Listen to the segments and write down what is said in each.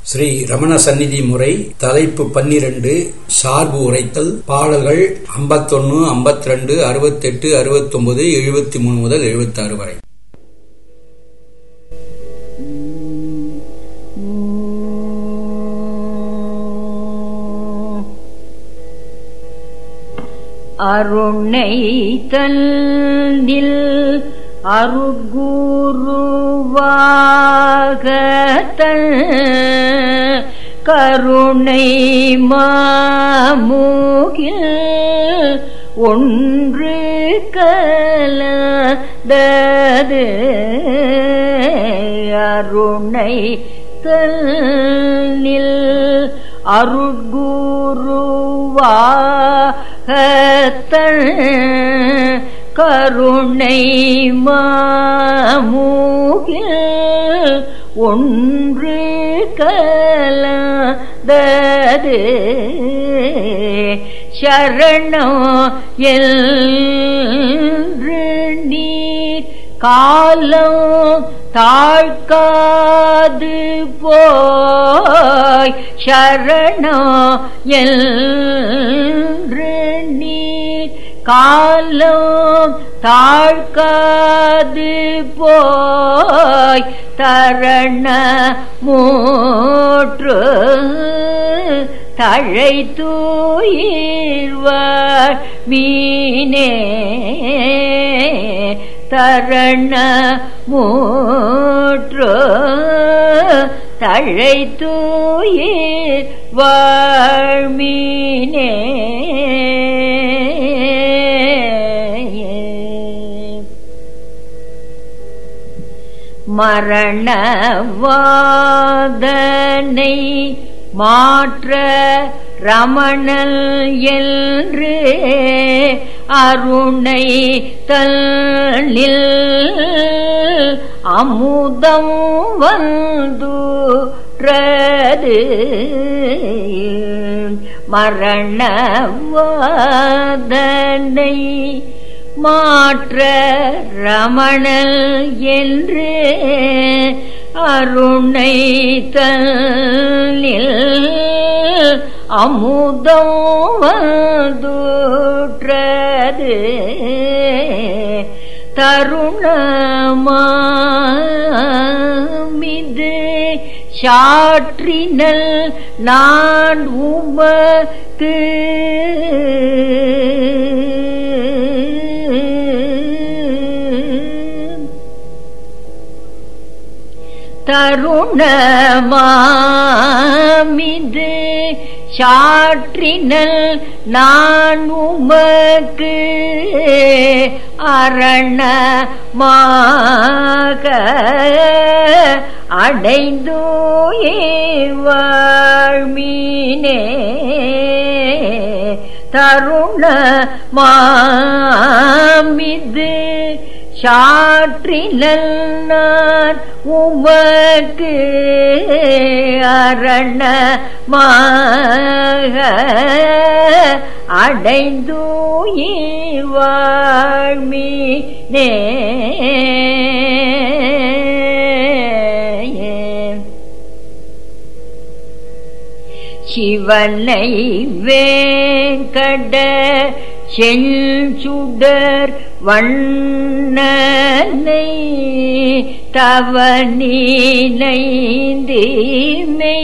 ஸ்ரீ ரமண சந்நிதி முறை தலைப்பு பன்னிரண்டு சார்பு உரைத்தல் பாடல்கள் ஐம்பத்தொன்னு ஐம்பத்தி ரெண்டு அறுபத்தெட்டு அறுபத்தொன்பது எழுபத்தி மூணு முதல் எழுபத்தாறு வரை அருணை தன்னில் அருகுருவாகத்தன் கருணை மாமுகில் ஒன்று கலந்தது அருணை தன்னில் அருட்குருவாகத்தன் கருணை மாமுகில் ஒன்று கலந்தது சரணம் என்று நீர் காலம் தாழ்காது போய் சரணம் என்று நீர் காலம் தாழ்காது போய் தரண மூற்று தழை தூயிர்வார் மீனே தரண மூற்று தழை தூயிர் வாழ்மீனே மரணவாதனை மாற்ற ரமணல் என்று அருணை தல்லில் அமுதம் வந்துறது மரணவாதனை மாற்ற ரமணல் என்று அருணை தல்லில் அமுதம் வந்துற்றது தருணமிது சாற்றினல் நான் உமக்கு தருணமாமிது சாற்றினல் நான் உமக்கு அரணமாக அடைந்தோ வாழ்மீனே தருணமாமிது சாற்றினல் நான் உமக்கு அரணமாக அடைந்தூயிர் வாழ்மீனே சிவனை வேங்கட செஞ்சுடர் வண்ணனை தவனினைந்தீமை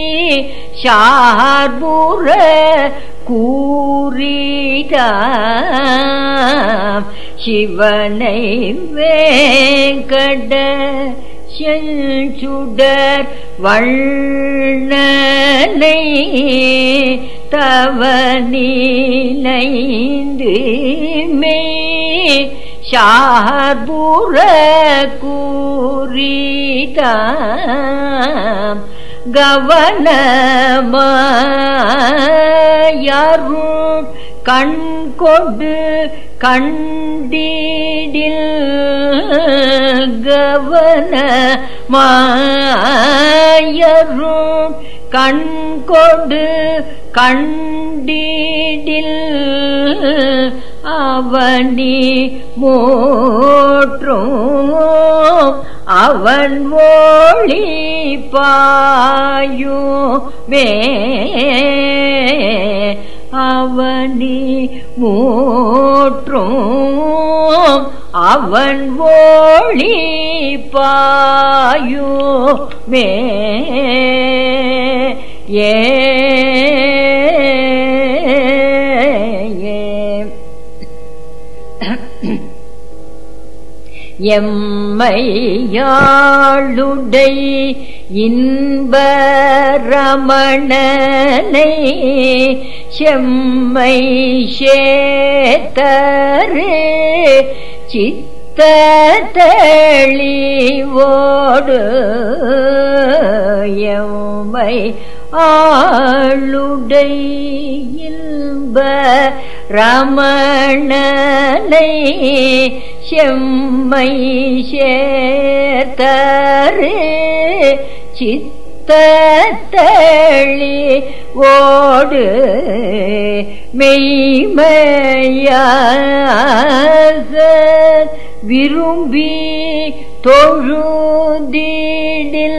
சார்புற கூறிதாம் சிவனை வேங்கட செஞ்சுடர் வண்ணனை தவனினைந்து மே சார்புற கூறிதாம் கவனமாயருள் கண் கொண்டு கண்டறிய கவன மாயரும் கண்கொடு கண்டிடில் அவனி மோற்றும் அவன் ஒளி பாயுமே அவனி மூற்றும் அவன் ஒளி பாயுமே ஏ எம்மையாளுடை இன்பரமணனை செம்மை சேத்தரு சித்த தெளிவோடு எம்மை ஆளுடை இன்ப ரமணனை செம்மை சேர்த்தரு சித்தத்தளி ஓடு மெய்மையாக விரும்பி தொழுதிடில்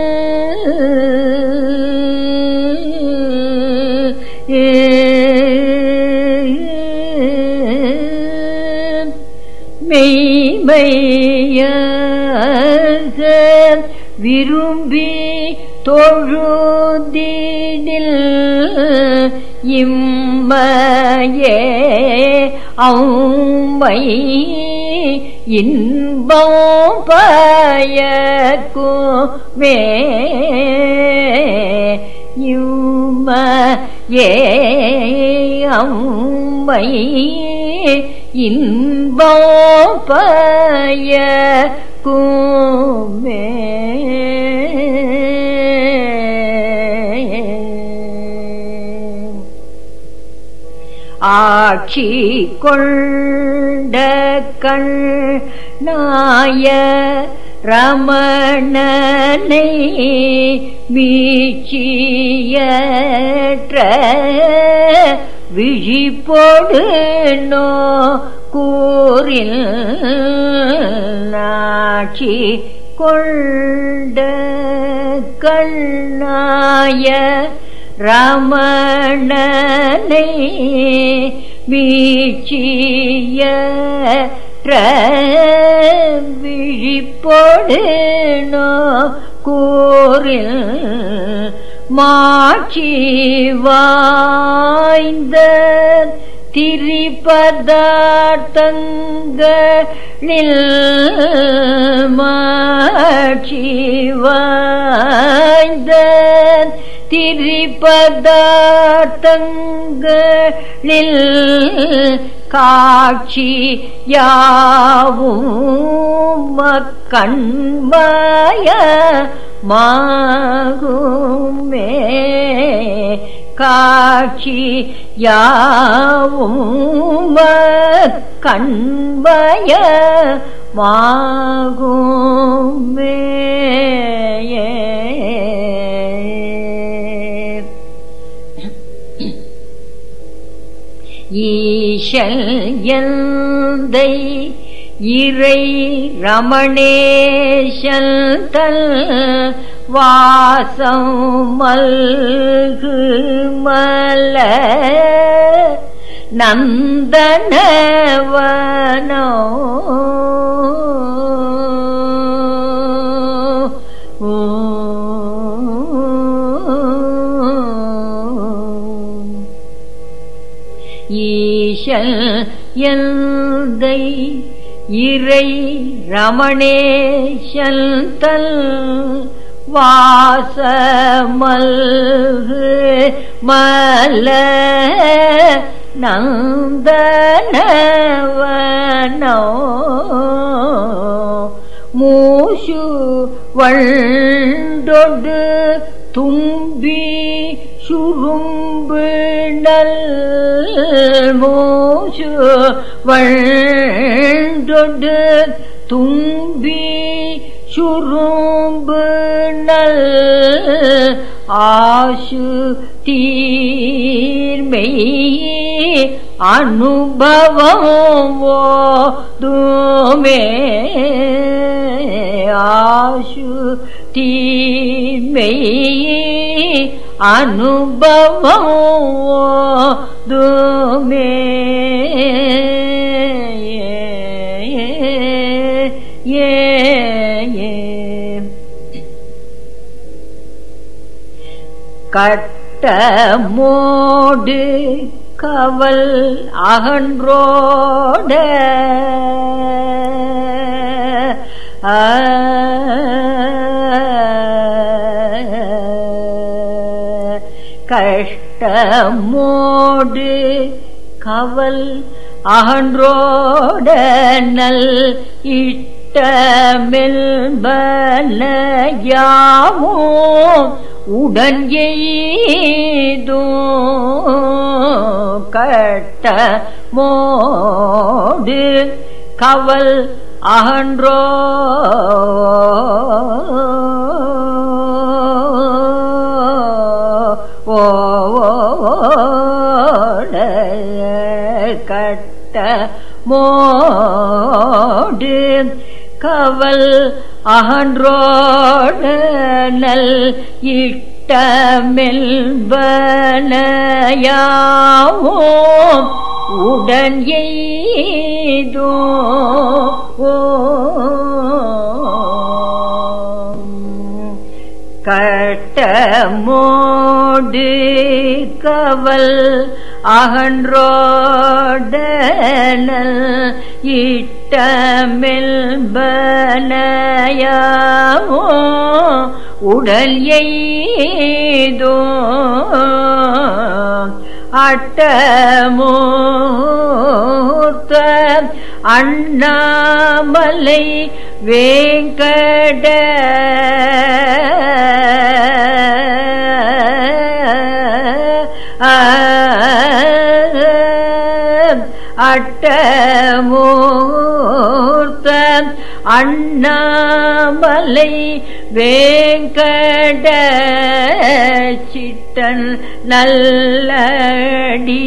மெய்மையாக விரும்பி தொழுதிடில் இம்மையே அம்மை இன்பம் பயக்குமே இம்மையே அம்மை இன்பம் பயக்குமே ஆட்சி கொண்ட கண் நாய ரமணனை மீச்சியற்ற விழிப்பொடு நோ கூறில் நாட்சி கொண்ட கண்ணாய ரமணனை வீச்சிய விழிப்பொடு நோ கூறில் மாட்சி வாய்ந்த திரிபதார்த்தங்களில் மாட்சி வாய்ந்த திரிபதார்த்தங்களில் காட்சி யாவும் கண்மய மாகுமே காட்சி யாவும் கண்பய மாகுமே ஈஷல் எந்தை இறை ரமணேஷல் தல் வாசம் மல்கு மல நந்தனவனோ ஈஷல் எந்தை இறை ரமணேஷல் தல் வாசமல்கு மல நந்தனவனோ மூசு வண்டொடு தும்பி சுரும்பு நல் மூசு வண்டொடு தும்பி சுரும்பு நல் ஆசு தீர்மை அனுபவம் ஓதுமே ஆசு தீர்மை அனுபவம் ஓதுமே ஏ ஏ கட்டமோடு கவல் அகன்றோட ஆ, கஷ்டமோடு கவல் அகன்றோட நல் இட்டமெல்பலயாமோ உடன் எய்தோ கட்டமோடு கவல் அகன்றோ ஓட கட்ட மோடு கவல் அகன்றோட நல் இட்டமெல்பனையாவோ உடன் எய்தோ கட்டமோடு கவல் அகன்றோடனல் இட்டமெல்பனையாவோ உடல் எய்தோ அட்டமூர்த்த அண்ணாமலை வேங்கட அட்டமூர்த்த அண்ணாமலை வேங்கட சிட்டன் நல்லடி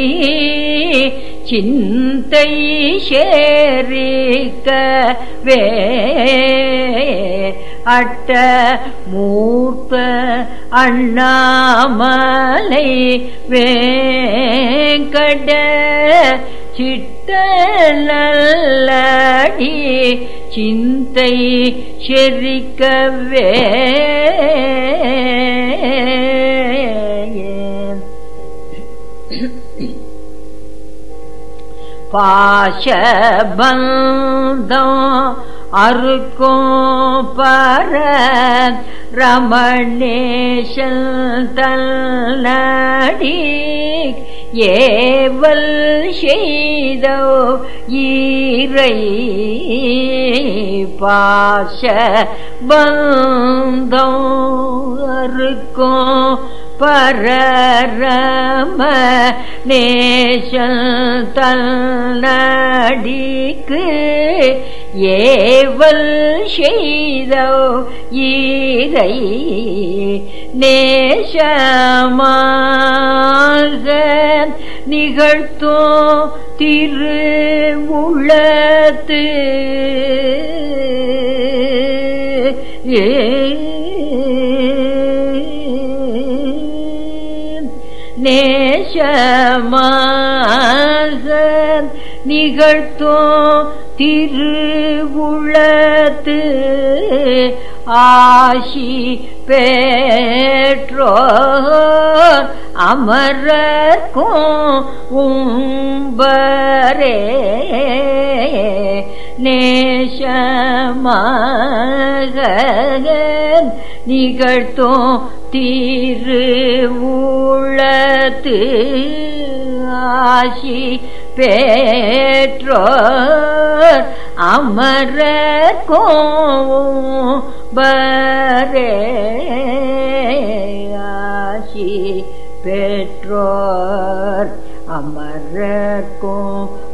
சிந்தை சேரிக்கவே அட்ட மூர்த்த அண்ணாமலை வேங்கட சிட்ட நல்லடி சிந்தை செரிக்கவே பாசபந்தம் அறுக்கும் பர ரமணேஷன் தன்னடி ஏவல் செய்தோ ஈரை பாச பந்தம் அறுக்கும் பரரம நேசல் தன்னடிக்கு ஏவல் செய்தோ ஈரை நேசமாக நிகழ்த்தோ திரு உள்ளத்து ஏ நேசமாக நிகழ்த்தோ திருவுளத்து ஆசி பெற்றோ அமரர்க்கும் உம்பரே நேசமாக நிகழ்த்தோ திருவுளத்து ஆசி பெற்றோர் அமரர்க்கும் பரே ஆசி பெற்றோர் அமரர்க்கும்